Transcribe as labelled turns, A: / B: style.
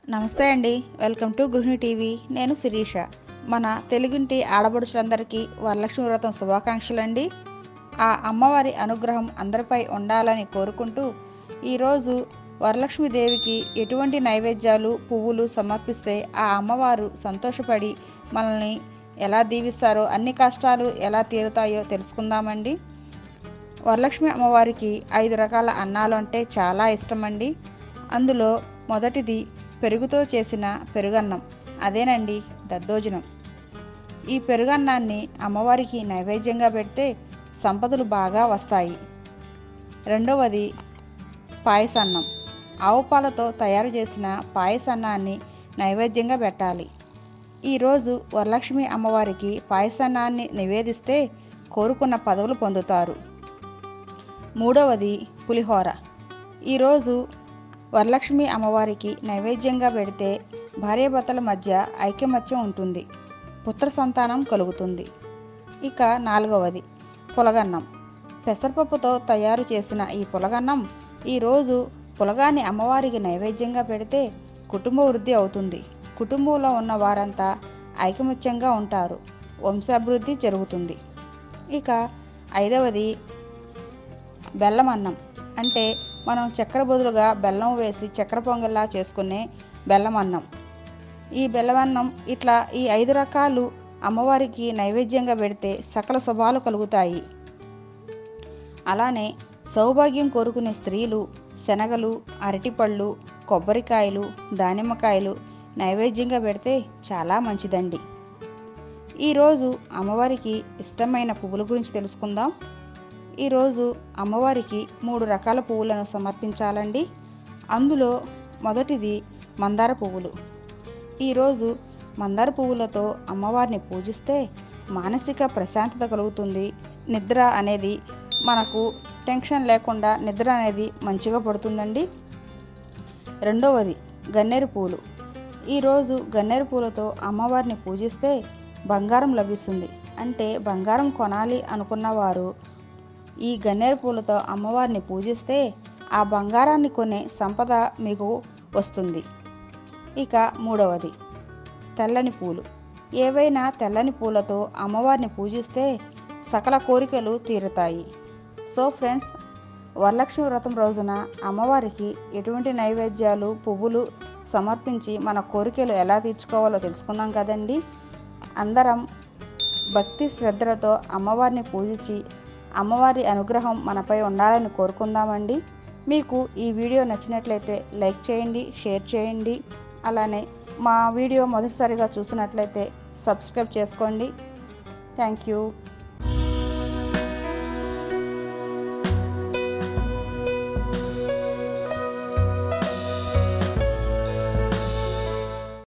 A: నమస్తే అండి welcome to గృహిణి టీవీ నేను శిరీష మన తెలుగుంటి ఆడపడుచులందరికీ వరలక్ష్మి వ్రతం శుభాకాంక్షలు అండి ఆ అమ్మవారి అనుగ్రహం అందరిపై ఉండాలని కోరుకుంటూ ఈరోజు వరలక్ష్మీదేవికి ఎటువంటి నైవేద్యాలు పువ్వులు సమర్పిస్తే ఆ అమ్మవారు సంతోషపడి మనల్ని ఎలా దీవిస్తారో అన్ని కష్టాలు ఎలా తీరుతాయో తెలుసుకుందామండి వరలక్ష్మి అమ్మవారికి ఐదు రకాల అన్నాలు అంటే చాలా ఇష్టమండి అందులో మొదటిది పెరుగుతో చేసిన పెరుగన్నం అదేనండి దద్దోజనం ఈ పెరుగన్నాన్ని అమ్మవారికి నైవేద్యంగా పెడితే సంపదలు బాగా వస్తాయి రెండవది పాయసాన్నం ఆవు పాలతో తయారు చేసిన పాయసాన్నాన్ని నైవేద్యంగా పెట్టాలి ఈరోజు వరలక్ష్మి అమ్మవారికి పాయసాన్నాన్ని నివేదిస్తే కోరుకున్న పదవులు పొందుతారు మూడవది పులిహోర ఈరోజు వరలక్ష్మి అమ్మవారికి నైవేద్యంగా పెడితే భార్యాభర్తల మధ్య ఐకమత్యం ఉంటుంది పుత్ర సంతానం కలుగుతుంది ఇక నాలుగవది పులగన్నం పెసరపప్పుతో తయారు చేసిన ఈ పులగన్నం ఈరోజు పులగాన్ని అమ్మవారికి నైవేద్యంగా పెడితే కుటుంబ వృద్ధి అవుతుంది కుటుంబంలో ఉన్న వారంతా ఐకమత్యంగా ఉంటారు వంశాభివృద్ధి జరుగుతుంది ఇక ఐదవది బెల్లం అన్నం అంటే మనం చక్కెర బదులుగా బెల్లం వేసి చక్కెర పొంగల్లా చేసుకునే బెల్లం అన్నం ఈ బెల్లం అన్నం ఇట్లా ఈ ఐదు రకాలు అమ్మవారికి నైవేద్యంగా పెడితే సకల శుభాలు కలుగుతాయి అలానే సౌభాగ్యం కోరుకునే స్త్రీలు శనగలు అరటిపళ్ళు కొబ్బరికాయలు దానిమ్మకాయలు నైవేద్యంగా పెడితే చాలా మంచిదండి ఈరోజు అమ్మవారికి ఇష్టమైన పువ్వుల గురించి తెలుసుకుందాం ఈరోజు అమ్మవారికి మూడు రకాల పువ్వులను సమర్పించాలండి అందులో మొదటిది మందార పువ్వులు ఈరోజు మందార పువ్వులతో అమ్మవారిని పూజిస్తే మానసిక ప్రశాంతత కలుగుతుంది నిద్ర అనేది మనకు టెన్షన్ లేకుండా నిద్ర అనేది మంచిగా పడుతుందండి రెండవది గన్నేరు పూలు ఈరోజు గన్నేరు పూలతో అమ్మవారిని పూజిస్తే బంగారం లభిస్తుంది అంటే బంగారం కొనాలి అనుకున్న వారు ఈ గన్నేరు పూలతో అమ్మవారిని పూజిస్తే ఆ బంగారాన్ని కొనే సంపద మీకు వస్తుంది ఇక మూడవది తెల్లని పూలు ఏవైనా తెల్లని పూలతో అమ్మవారిని పూజిస్తే సకల కోరికలు తీరుతాయి సో ఫ్రెండ్స్ వరలక్ష్మి వ్రతం రోజున అమ్మవారికి ఎటువంటి నైవేద్యాలు పువ్వులు సమర్పించి మన కోరికలు ఎలా తీర్చుకోవాలో తెలుసుకున్నాం కదండి అందరం భక్తి శ్రద్ధలతో అమ్మవారిని పూజించి అమ్మవారి అనుగ్రహం మనపై ఉండాలని కోరుకుందామండి మీకు ఈ వీడియో నచ్చినట్లయితే లైక్ చేయండి షేర్ చేయండి అలానే మా వీడియో మొదటిసారిగా చూసినట్లయితే సబ్స్క్రైబ్ చేసుకోండి థ్యాంక్ యూ